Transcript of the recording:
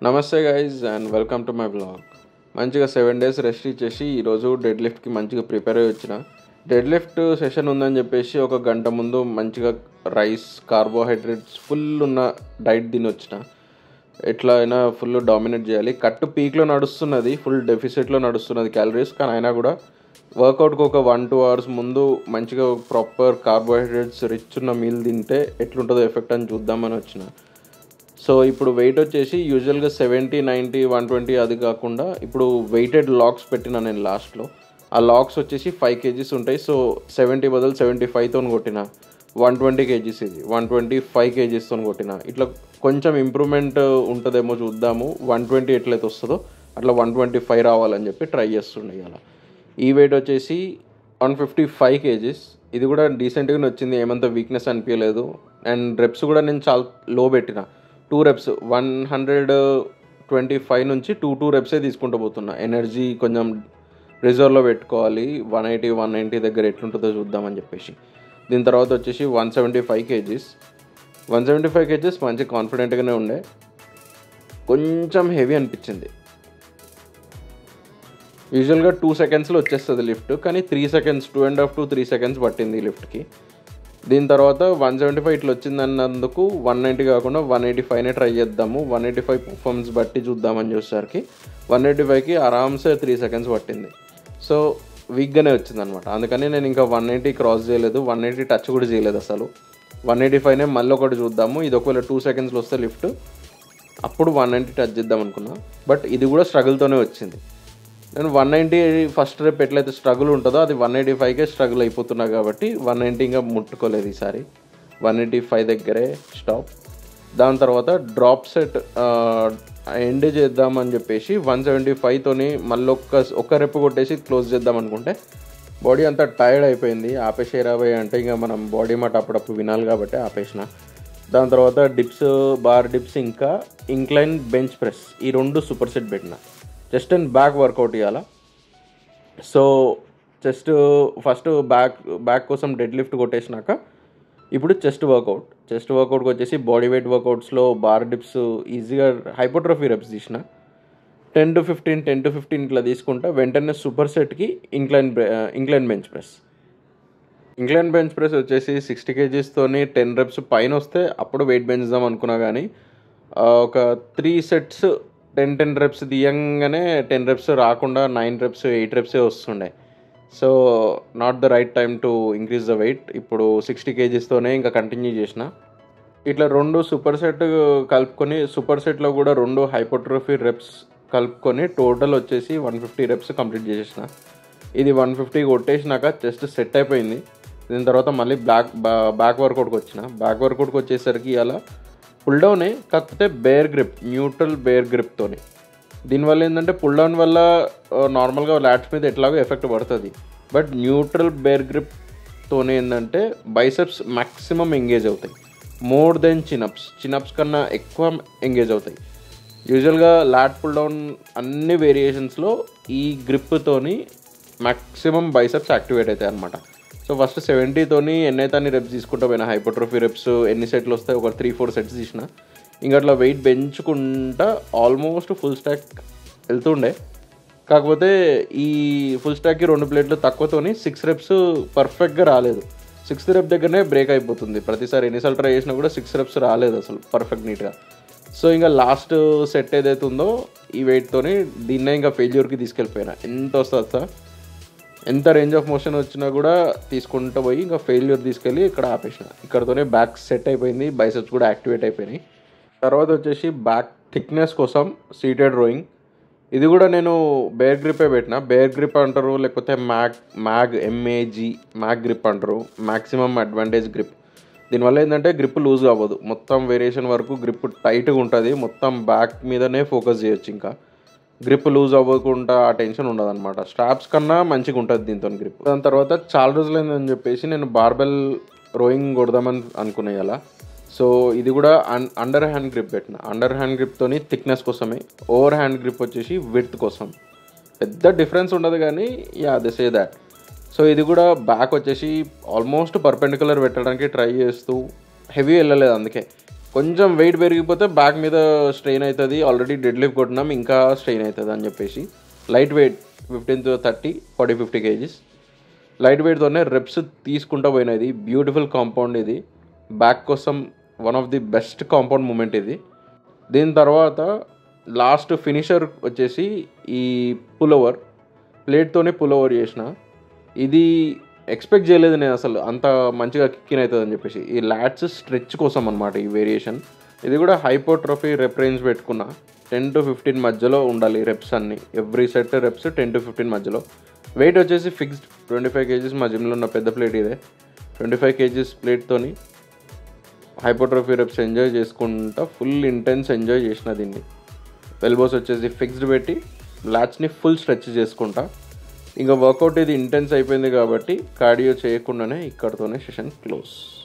నమస్తే guys and welcome to my blog మంచిగా seven days rest ఇచ్చేసి ఈరోజు డెడ్ లిఫ్ట్కి మంచిగా ప్రిపేర్ అయ్యి వచ్చిన డెడ్ లిఫ్ట్ సెషన్ ఉందని చెప్పేసి ఒక గంట ముందు మంచిగా రైస్ కార్బోహైడ్రేట్స్ ఫుల్ ఉన్న డైట్ తిని వచ్చిన ఎట్లా అయినా ఫుల్ డామినేట్ చేయాలి కట్టు పీక్లో నడుస్తున్నది ఫుల్ డెఫిసిట్లో నడుస్తున్నది క్యాలరీస్ కానీ అయినా కూడా వర్కౌట్కి ఒక వన్ టూ అవర్స్ ముందు మంచిగా ప్రాపర్ కార్బోహైడ్రేట్స్ రిచ్ ఉన్న మీల్ తింటే ఎట్లుంటుందో ఎఫెక్ట్ అని చూద్దామని వచ్చిన సో ఇప్పుడు వెయిట్ వచ్చేసి యూజువల్గా సెవెంటీ నైంటీ వన్ ట్వంటీ అది కాకుండా ఇప్పుడు వెయిటెడ్ లాక్స్ పెట్టిన నేను లాస్ట్లో ఆ లాక్స్ వచ్చేసి ఫైవ్ కేజీస్ ఉంటాయి సో సెవెంటీ బదులు సెవెంటీ ఫైవ్తో కొట్టిన వన్ ట్వంటీ కేజీస్ ఇది వన్ ట్వంటీ ఫైవ్ కేజీస్తో కొట్టిన ఇట్లా కొంచెం ఇంప్రూవ్మెంట్ ఉంటుందేమో చూద్దాము వన్ ట్వంటీ ఎట్లయితే వస్తుందో అట్లా వన్ ట్వంటీ ఫైవ్ రావాలని చెప్పి ట్రై చేస్తుండే అలా ఈ వెయిట్ వచ్చేసి వన్ ఫిఫ్టీ ఫైవ్ కేజీస్ ఇది కూడా డీసెంట్గానే వచ్చింది ఏమంత వీక్నెస్ అనిపించలేదు అండ్ రెప్స్ కూడా నేను చాలా లో పెట్టిన two reps one hundred twenty five నుంచి టూ టూ రెప్సే తీసుకుంటూ పోతున్నా ఎనర్జీ కొంచెం రిజర్వ్లో పెట్టుకోవాలి వన్ ఎయిటీ వన్ నైంటీ దగ్గర ఎట్లుంటుందో చూద్దామని చెప్పేసి దీని తర్వాత వచ్చేసి one seventy five KGs one seventy five KGs మంచి కాన్ఫిడెంట్గానే ఉండే కొంచెం హెవీ అనిపించింది యూజువల్గా టూ సెకండ్స్లో వచ్చేస్తుంది లిఫ్ట్ కానీ three seconds two and half to three seconds పట్టింది ఈ లిఫ్ట్కి దీని తర్వాత వన్ సెవెంటీ ఫైవ్ ఇట్లా వచ్చింది అన్నందుకు వన్ నైంటీ కాకుండా వన్ ఎయిటీ ఫైవ్నే ట్రై చేద్దాము వన్ ఎయిటీ ఫైవ్ పర్ఫార్మెన్స్ బట్టి చూద్దామని చూసేసరికి వన్ ఎయిటీ ఫైవ్కి ఆరామ్సే త్రీ సెకండ్స్ పట్టింది సో వీక్గానే వచ్చింది అనమాట అందుకని నేను ఇంకా వన్ ఎయిటీ క్రాస్ చేయలేదు వన్ ఎయిటీ టచ్ కూడా చేయలేదు అసలు వన్ ఎయిటీ ఫైవ్నే మళ్ళీ ఒకటి చూద్దాము ఇది ఒకవేళ టూ సెకండ్స్లో వస్తే లిఫ్ట్ అప్పుడు వన్ నైంటీ టచ్ చేద్దాం అనుకున్నా బట్ ఇది కూడా స్ట్రగుల్తోనే వచ్చింది నేను వన్ నైంటీ ఫస్ట్ రేపు ఎట్లయితే స్ట్రగుల్ ఉంటుందో అది వన్ ఎయిటీ ఫైవ్కే స్ట్రగుల్ అయిపోతున్నా కాబట్టి వన్ నైంటీ ఇంకా ముట్టుకోలేదు ఈసారి వన్ ఎయిటీ ఫైవ్ దగ్గరే స్టాప్ దాని తర్వాత డ్రాప్ సెట్ ఎండ్ చేద్దామని చెప్పేసి వన్ సెవెంటీ ఫైవ్తోని మళ్ళీ ఒక్క ఒక్క రెప్పు కొట్టేసి క్లోజ్ చేద్దాం అనుకుంటే బాడీ అంతా టైర్డ్ అయిపోయింది ఆపేసి రాబోయే అంటే ఇంకా మనం బాడీ మాట అప్పుడప్పుడు వినాలి కాబట్టి ఆపేసిన దాని తర్వాత డిప్స్ బార్ డిప్స్ ఇంకా ఇంక్లైన్ బెంచ్ ప్రెస్ ఈ రెండు సూపర్ సెట్ పెట్టిన చెస్ట్ అండ్ బ్యాక్ వర్కౌట్ ఇవ్వాలా so chest first back back కోసం డెడ్ లిఫ్ట్ కొట్టేసినాక ఇప్పుడు చెస్ట్ వర్కౌట్ చెస్ట్ వర్కౌట్కి వచ్చేసి బాడీ వెయిట్ వర్కౌట్స్లో బార్ డిప్స్ ఈజీగా హైపోట్రోఫీ రెప్స్ తీసిన ten to fifteen ten to fifteen ఇట్లా తీసుకుంటా వెంటనే సూపర్ సెట్కి incline incline bench press incline bench press వచ్చేసి సిక్స్టీ కేజీస్తోని టెన్ రెప్స్ పైన వస్తే అప్పుడు వెయిట్ పెంచుదాం అనుకున్నా కానీ ఒక three sets ten ten reps తీయంగానే టెన్ రెప్స్ రాకుండా నైన్ రెప్స్ ఎయిట్ రెప్సే వస్తుండే so not the right time to increase the weight ఇప్పుడు సిక్స్టీ కేజీస్తోనే ఇంకా కంటిన్యూ చేసిన ఇట్లా రెండు సూపర్ సెట్ కలుపుకొని సూపర్ సెట్లో కూడా రెండు హైపోట్రోఫీ రెప్స్ కలుపుకొని టోటల్ వచ్చేసి వన్ ఫిఫ్టీ రెప్స్ కంప్లీట్ చేసేసిన ఇది వన్ ఫిఫ్టీ కొట్టేసినాక జస్ట్ సెట్ అయిపోయింది దీని తర్వాత మళ్ళీ బ్యాక్ బ్యాక్ వర్కౌట్కి వచ్చిన బ్యాక్ వర్కౌట్కి వచ్చేసరికి ఇలా పుల్ డౌనే కాకపోతే బేర్ గ్రిప్ న్యూట్రల్ బేర్ గ్రిప్తోని దీనివల్ల ఏంటంటే పుల్ డౌన్ వల్ల నార్మల్గా ల్యాట్స్ మీద ఎట్లాగో ఎఫెక్ట్ పడుతుంది బట్ న్యూట్రల్ బేర్ గ్రిప్తోనే ఏంటంటే బైసెప్స్ మ్యాక్సిమం ఎంగేజ్ అవుతాయి మోర్ దెన్ చినప్స్ చినప్స్ కన్నా ఎక్కువ ఎంగేజ్ అవుతాయి యూజువల్గా లాట్ పుల్ డౌన్ అన్ని వేరియేషన్స్లో ఈ గ్రిప్తోని మ్యాక్సిమం బైసెప్స్ యాక్టివేట్ అవుతాయి అనమాట సో ఫస్ట్ సెవెంటీతోని ఎన్నైతే అన్ని రెప్స్ తీసుకుంటా పోయినా హైపోట్రోఫీ రెప్స్ ఎన్ని సెట్లు వస్తాయి ఒక త్రీ ఫోర్ సెట్స్ తీసిన ఇంకా అట్లా వెయిట్ పెంచుకుంటా ఆల్మోస్ట్ ఫుల్ స్టాక్ వెళ్తుండే కాకపోతే ఈ ఫుల్ స్టాక్కి రెండు ప్లేట్లు తక్కువతోని సిక్స్ రెప్స్ పర్ఫెక్ట్గా రాలేదు సిక్స్త్ రెప్ దగ్గరనే బ్రేక్ అయిపోతుంది ప్రతిసారి ఎన్నిసార్లు ట్రై చేసినా కూడా సిక్స్ రెప్స్ రాలేదు అసలు పర్ఫెక్ట్ నీట్గా సో ఇంకా లాస్ట్ సెట్ ఏదైతే ఉందో ఈ వెయిట్తోని దీన్నే ఇంకా ఫెయిల్యూర్కి తీసుకెళ్ళిపోయినా ఎంత వస్తుంది సార్ ఎంత రేంజ్ ఆఫ్ మోషన్ వచ్చినా కూడా తీసుకుంటూ పోయి ఇంకా ఫెయిల్యూర్ తీసుకెళ్ళి ఇక్కడ ఆపేసిన ఇక్కడతోనే బ్యాక్ సెట్ అయిపోయింది బైసెప్స్ కూడా యాక్టివేట్ అయిపోయినాయి తర్వాత వచ్చేసి బ్యాక్ థిక్నెస్ కోసం సీటెడ్ రోయింగ్ ఇది కూడా నేను బేర్ గ్రిపే పెట్టిన బేర్ గ్రిప్ అంటారు లేకపోతే mag mag MAG mag grip అంటారు మ్యాక్సిమం అడ్వాంటేజ్ గ్రిప్ దీనివల్ల ఏంటంటే గ్రిప్ లూజ్ అవ్వదు మొత్తం వేరియేషన్ వరకు గ్రిప్ టైట్గా ఉంటుంది మొత్తం బ్యాక్ మీదనే ఫోకస్ చేయొచ్చు ఇంకా గ్రిప్ లూజ్ అవ్వకుండా ఆ టెన్షన్ ఉండదు అనమాట స్ట్రాప్స్ కన్నా మంచిగా ఉంటుంది దీంతో గ్రిప్ దాని తర్వాత చాలా రోజులైందని చెప్పేసి నేను బార్బెల్ రోయింగ్ కొడదామని అనుకునే అలా సో ఇది కూడా అన్ అండర్ హ్యాండ్ గ్రిప్ పెట్టిన అండర్ హ్యాండ్ గ్రిప్తోని థిక్నెస్ కోసమే ఓవర్ హ్యాండ్ గ్రిప్ వచ్చేసి విడ్త్ కోసం పెద్ద డిఫరెన్స్ ఉండదు కానీ yeah this a that so ఇది కూడా బ్యాక్ వచ్చేసి ఆల్మోస్ట్ పర్పెండికులర్ పెట్టడానికి ట్రై చేస్తూ హెవీ వెళ్ళలేదు అందుకే కొంచెం వెయిట్ పెరిగిపోతే బ్యాక్ మీద స్ట్రెయిన్ అవుతుంది ఆల్రెడీ డెడ్ లిఫ్ట్ కొట్టినాం ఇంకా స్ట్రెయిన్ అవుతుంది అని చెప్పేసి light weight fifteen to thirty forty fifty kgs light వెయిట్తోనే రెప్స్ తీసుకుంటూ పోయినది బ్యూటిఫుల్ కాంపౌండ్ ఇది బ్యాక్ కోసం one of the best compound moment ఇది దీని తర్వాత లాస్ట్ ఫినిషర్ వచ్చేసి ఈ పులోవర్ ప్లేట్తోనే పులోవర్ చేసిన ఇది ఎక్స్పెక్ట్ చేయలేదు నేను అసలు అంత మంచిగా కిక్కిన్ అవుతుంది అని చెప్పేసి ఈ ల్యాట్స్ స్ట్రెచ్ కోసం అనమాట ఈ వేరియేషన్ ఇది కూడా హైపోట్రోఫీ రెప్ రేంజ్ పెట్టుకున్నా టెన్ టు ఫిఫ్టీన్ మధ్యలో ఉండాలి రెప్స్ అన్ని every set reps ten to fifteen మధ్యలో వెయిట్ వచ్చేసి ఫిక్స్డ్ ట్వంటీ ఫైవ్ కేజీస్ మా జిమ్లో ఉన్న పెద్ద ప్లేట్ ఇదే ట్వంటీ ఫైవ్ కేజీస్ ప్లేట్తోని హైపోట్రోఫీ రెప్స్ ఎంజాయ్ చేసుకుంటా ఫుల్ ఇంటెన్స్ ఎంజాయ్ చేసిన దీన్ని ఎల్బోస్ వచ్చేసి ఫిక్స్డ్ పెట్టి లాచ్ని ఫుల్ స్ట్రెచ్ చేసుకుంటా ఇంకా వర్కౌట్ ఇది ఇంటెన్స్ అయిపోయింది కాబట్టి కార్డియో చేయకుండానే ఇక్కడతోనే సెషన్ క్లోజ్